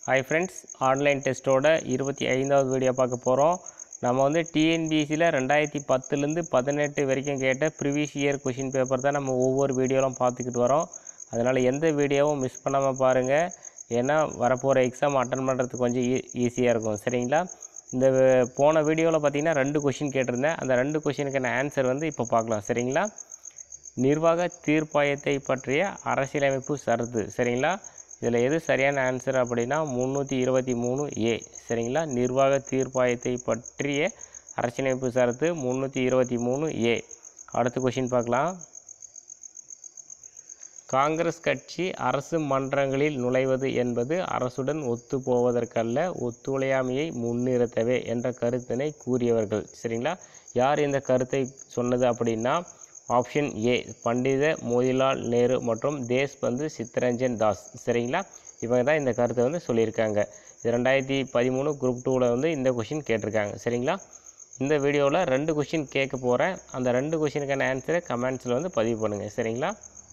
hi friends online டெஸ்ட்டோட இருபத்தி ஐந்தாவது video பார்க்க போகிறோம் நம்ம வந்து டிஎன்பிசியில் ரெண்டாயிரத்தி பத்துலேருந்து பதினெட்டு வரைக்கும் கேட்ட ப்ரீவியஸ் இயர் கொஷின் பேப்பர் தான் நம்ம ஒவ்வொரு வீடியோலாம் பார்த்துக்கிட்டு வரோம் அதனால் எந்த வீடியோவும் மிஸ் பண்ணாமல் பாருங்கள் ஏன்னா வரப்போகிற எக்ஸாம் அட்டன் பண்ணுறதுக்கு கொஞ்சம் ஈ ஈஸியாக இருக்கும் சரிங்களா இந்த வே- போன வீடியோவில் பார்த்தீங்கன்னா ரெண்டு கொஷின் கேட்டிருந்தேன் அந்த ரெண்டு கொஷினுக்கான ஆன்சர் வந்து இப்போ பார்க்கலாம் சரிங்களா நிர்வாக தீர்ப்பாயத்தை பற்றிய அரசியலமைப்பு சரத்து சரிங்களா இதில் எது சரியான ஆன்சர் அப்படின்னா முந்நூற்றி இருபத்தி மூணு ஏ சரிங்களா நிர்வாக தீர்ப்பாயத்தை பற்றிய அரசியலமைப்பு சரத்து முந்நூற்றி இருபத்தி மூணு ஏ அடுத்த கொஷின் பார்க்கலாம் காங்கிரஸ் கட்சி அரசு மன்றங்களில் நுழைவது என்பது அரசுடன் ஒத்து போவதற்கல்ல ஒத்துழையாமையை முன்னிறுத்தவே என்ற கருத்தினை கூறியவர்கள் சரிங்களா யார் இந்த கருத்தை சொன்னது அப்படின்னா ஆப்ஷன் ஏ பண்டித மோதிலால் நேரு மற்றும் தேஷ்பந்து சித்தரஞ்சன் தாஸ் சரிங்களா இவங்க தான் இந்த கருத்தை வந்து சொல்லியிருக்காங்க இது ரெண்டாயிரத்தி பதிமூணு குரூப் டூவில் வந்து இந்த கொஷின் கேட்டிருக்காங்க சரிங்களா இந்த வீடியோவில் ரெண்டு கொஷின் கேட்க போகிறேன் அந்த ரெண்டு கொஷினுக்கான ஆன்சரை கமெண்ட்ஸில் வந்து பதிவு பண்ணுங்கள் சரிங்களா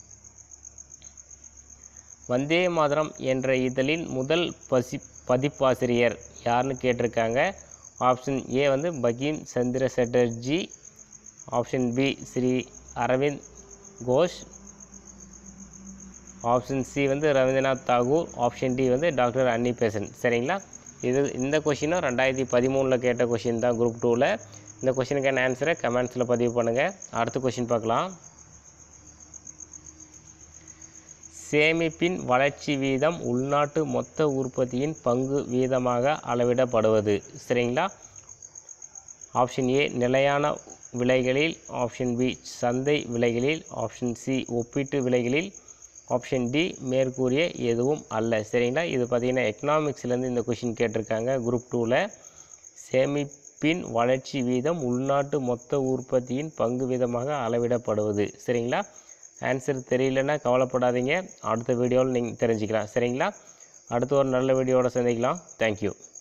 வந்தே மாதரம் என்ற இதழின் முதல் பசி பதிப்பாசிரியர் யாருன்னு கேட்டிருக்காங்க ஆப்ஷன் ஏ வந்து Bankim Chandra Chatterjee option B Shri Aurobindo Ghosh option C வந்து ரவீந்திரநாத் தாகூர் ஆப்ஷன் டி வந்து டாக்டர் அன்னி பெசன்ட் சரிங்களா இது இந்த கொஷினும் ரெண்டாயிரத்தி பதிமூணில் கேட்ட கொஷின் தான் குரூப் டூவில் இந்த கொஷினுக்கான ஆன்சரை கமெண்ட்ஸில் பதிவு பண்ணுங்கள் அடுத்த கொஷின் பார்க்கலாம் சேமிப்பின் வளர்ச்சி வீதம் உள்நாட்டு மொத்த உற்பத்தியின் பங்கு வீதமாக அளவிடப்படுவது சரிங்களா ஆப்ஷன் ஏ நிலையான விலைகளில் ஆப்ஷன் பி சந்தை விலைகளில் ஆப்ஷன் சி ஒப்பீட்டு விலைகளில் ஆப்ஷன் டி மேற்கூறிய எதுவும் அல்ல சரிங்களா இது பார்த்தீங்கன்னா எக்கனாமிக்ஸ்லேருந்து இந்த கொஷின் கேட்டிருக்காங்க குரூப் டூவில் சேமிப்பின் வளர்ச்சி வீதம் உள்நாட்டு மொத்த உற்பத்தியின் பங்கு வீதமாக அளவிடப்படுவது சரிங்களா ஆன்சர் தெரியலன்னா கவலைப்படாதீங்க அடுத்த வீடியோவில் நீங்கள் தெரிஞ்சுக்கலாம் சரிங்களா அடுத்து ஒரு நல்ல வீடியோவோட சந்திக்கலாம் தேங்க்யூ